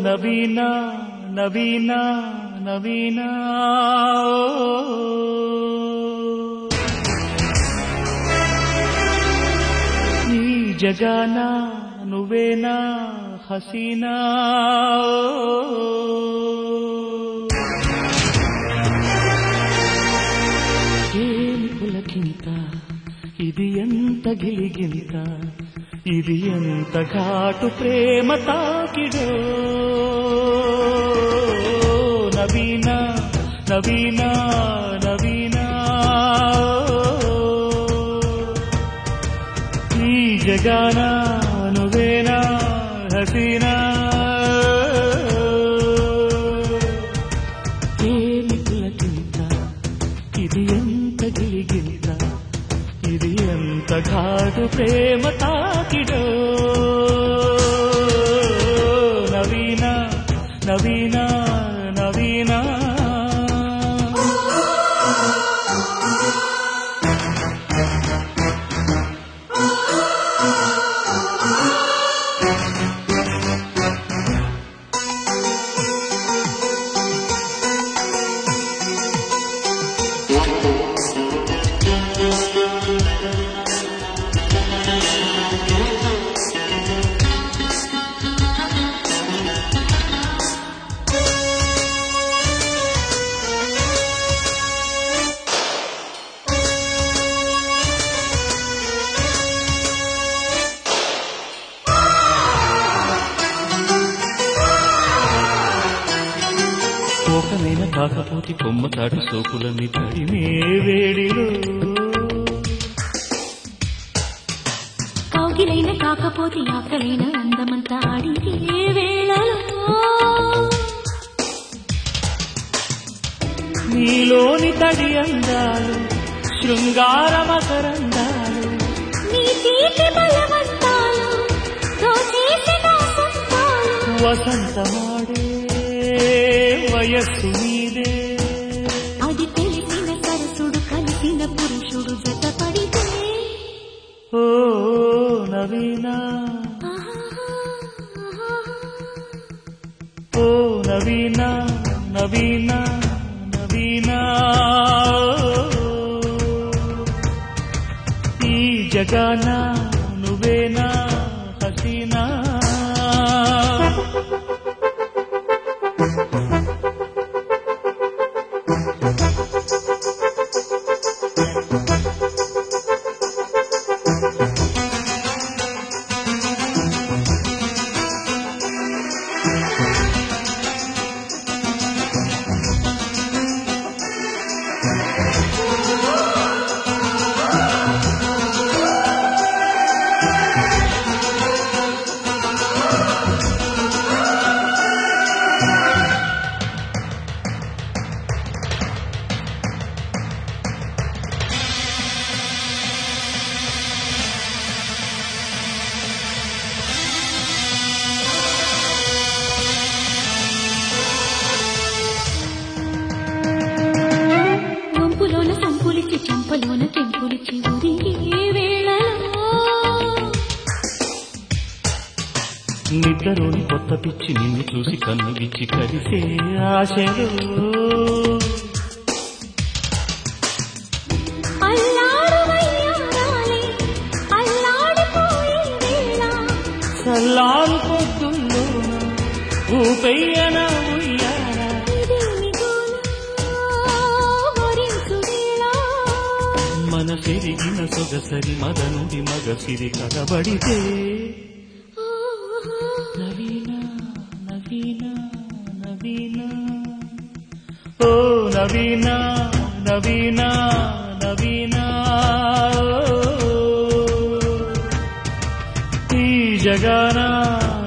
నవీన నవీన నవీన ఈ జగాన నువ్వేనా హసీనా ఏమి పులకింత ఇది ఎంత గిలిగింత ఇది ఎంత ఘాటు ప్రేమ తాకిడో నవీన నవీన నవీన ఈ జగాన నువ్వేనా హసీనా ఏమి పులకింత ఇది ఎంత గిలిగింత ఇది ఎంత ఘాటు ప్రేమ తాకిడో నవీన నవీన నవీన కోకనైన కాకపోతే కొమ్మ తాడు సోకులని తడిమే వేడిలో కౌగిలైన కాకపోతే ఆకలైన అందమంతా ఆడితే వేళలో నీలోని తడి అందాలు శృంగార మకరందాలు నీ తీపి బలవంతాలు దోచేసిన సొంతాలు వసంతమాడే వయస్సు నీదే అది తెలిసిన సరసుడు కలిసిన పురుషుడు జతపడితే ఓ నవీన ఓ నవీన నవీన నవీన ఈ జగాన నువ్వేనా హసీనా వంపులోన సంపులిచి చెంపలోన కెంపులిచి ఉరిగే వేళలో నిద్రలోని కొత్త పిచ్చి నిన్ను చూసి కన్ను విచ్చి కలిసే ఆశలు అల్లాడు వయ్యారాలే అల్లాడిపోయే వేళ సల్లాలు పొద్దుల్లోన ఊపెయ్యన ఉయ్యాల ఇదేమి గోల వరించు వేళ మన పెరిగిన సొగసరి మదనుడి మగసిరి కనబడితే నవీన నవీన నవీన ఓ నవీన నవీన నవీన ఈ జగాన